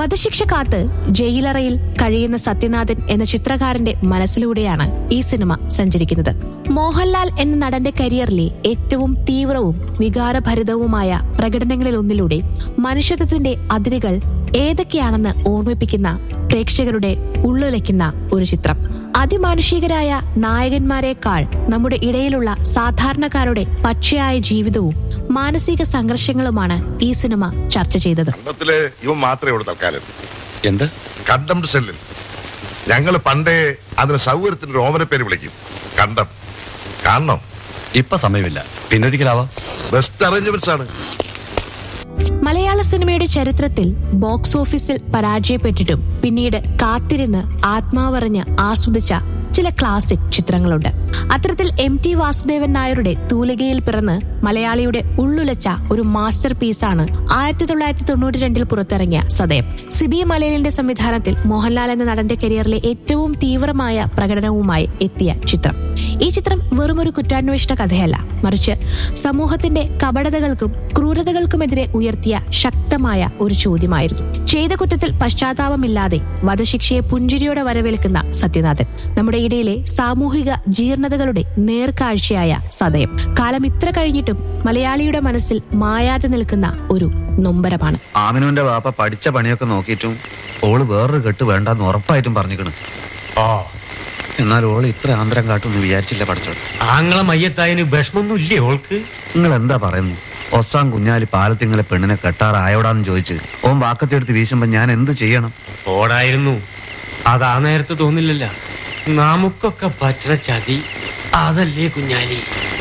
വധശിക്ഷ കാത്ത് ജയിലറയിൽ കഴിയുന്ന സത്യനാഥൻ എന്ന ചിത്രകാരന്റെ മനസ്സിലൂടെയാണ് ഈ സിനിമ സഞ്ചരിക്കുന്നത് മോഹൻലാൽ എന്ന നടന്റെ കരിയറിലെ ഏറ്റവും തീവ്രവും വികാരഭരിതവുമായ പ്രകടനങ്ങളിലൊന്നിലൂടെ മനുഷ്യത്വത്തിന്റെ അതിരുകൾ ഏതൊക്കെയാണെന്ന് ഓർമ്മിപ്പിക്കുന്ന പ്രേക്ഷകരുടെ ഉള്ളുലയ്ക്കുന്ന ഒരു ചിത്രം അതിമാനുഷികരായ നായകന്മാരെക്കാൾ നമ്മുടെ ഇടയിലുള്ള സാധാരണക്കാരുടെ പച്ചയായ ജീവിതവും മാനസിക സംഘർഷങ്ങളുമാണ് ഈ സിനിമ ചർച്ച ചെയ്തത് കണ്ടത്തില് ഇവൻ മാത്രമേ ഉള്ളൂ തൽക്കാലം എന്ത് കണ്ടം സെല്ലിൽ ഞങ്ങൾ പണ്ടേ അതിന് സൗകര്യത്തിന്റെ ഒരു ഓമന പേര് വിളിക്കും കണ്ടം കാണണം ഇപ്പൊ സമയമില്ല പിന്നൊരിക്കലാവാം ബെസ്റ്റ് അറേഞ്ച്മെന്റ്സ് ആണ് മലയാള സിനിമയുടെ ചരിത്രത്തിൽ ബോക്സ് ഓഫീസിൽ പരാജയപ്പെട്ടിട്ടും പിന്നീട് കാത്തിരുന്ന് ആത്മാവറിഞ്ഞ് ആസ്വദിച്ച ചില ക്ലാസിക് ചിത്രങ്ങളുണ്ട് അത്തരത്തിൽ എം ടി വാസുദേവൻ നായരുടെ തൂലികയിൽ പിറന്ന് മലയാളിയുടെ ഉള്ളുലച്ച ഒരു മാസ്റ്റർ പീസാണ് ആയിരത്തി തൊള്ളായിരത്തി തൊണ്ണൂറ്റി രണ്ടിൽ പുറത്തിറങ്ങിയ സദയം സിബി മലയാളിന്റെ സംവിധാനത്തിൽ മോഹൻലാൽ എന്ന നടന്റെ കരിയറിലെ ഏറ്റവും തീവ്രമായ പ്രകടനവുമായി എത്തിയ ചിത്രം ഈ ചിത്രം വെറുമൊരു കുറ്റാന്വേഷണ കഥയല്ല മറിച്ച് സമൂഹത്തിന്റെ കപടതകൾക്കും ക്രൂരതകൾക്കുമെതിരെ ഉയർത്തിയ ശക്തമായ ഒരു ചോദ്യമായിരുന്നു ചെയ്ത കുറ്റത്തിൽ പശ്ചാത്താപമില്ലാതെ വധശിക്ഷയെ പുഞ്ചിരിയോടെ വരവേൽക്കുന്ന സത്യനാഥൻ നമ്മുടെ ഇടയിലെ സാമൂഹിക ജീർണതകളുടെ നേർക്കാഴ്ചയായ സദയം കാലം ഇത്ര കഴിഞ്ഞിട്ടും മലയാളിയുടെ മനസ്സിൽ മായാതെ നിൽക്കുന്ന ഒരു നൊമ്പരമാണ് ആമിനുവിന്റെ വാപ്പ പഠിച്ച പണിയൊക്കെ നോക്കിയിട്ടും ഓള് വേറൊരു കെട്ട് വേണ്ടെന്ന് ഉറപ്പായിട്ടും പറഞ്ഞിക്കണ് ആ എന്നാൽ ഓള് ഇത്ര ആന്തരം കാട്ടുമെന്ന് വിചാരിച്ചില്ല പഠിച്ചോ ആങ്ങളെ മയ്യത്തായന് വിഷമൊന്നും ഇല്ലേ ഓൾക്ക് നിങ്ങൾ എന്താ പറയുന്നു ഒസാം കുഞ്ഞാലി പാലത്തിങ്ങളെ പെണ്ണിനെ കെട്ടാറായോടാന്ന് ചോദിച്ച് ഓൻ വാക്കത്തെടുത്ത് വീശുമ്പോ ഞാൻ എന്ത് ചെയ്യണം ഓടായിരുന്നു അതാ നേരത്തെ തോന്നില്ലല്ല നമുക്കൊക്കെ പറ്റണ ചതി അതല്ലേ കുഞ്ഞാലി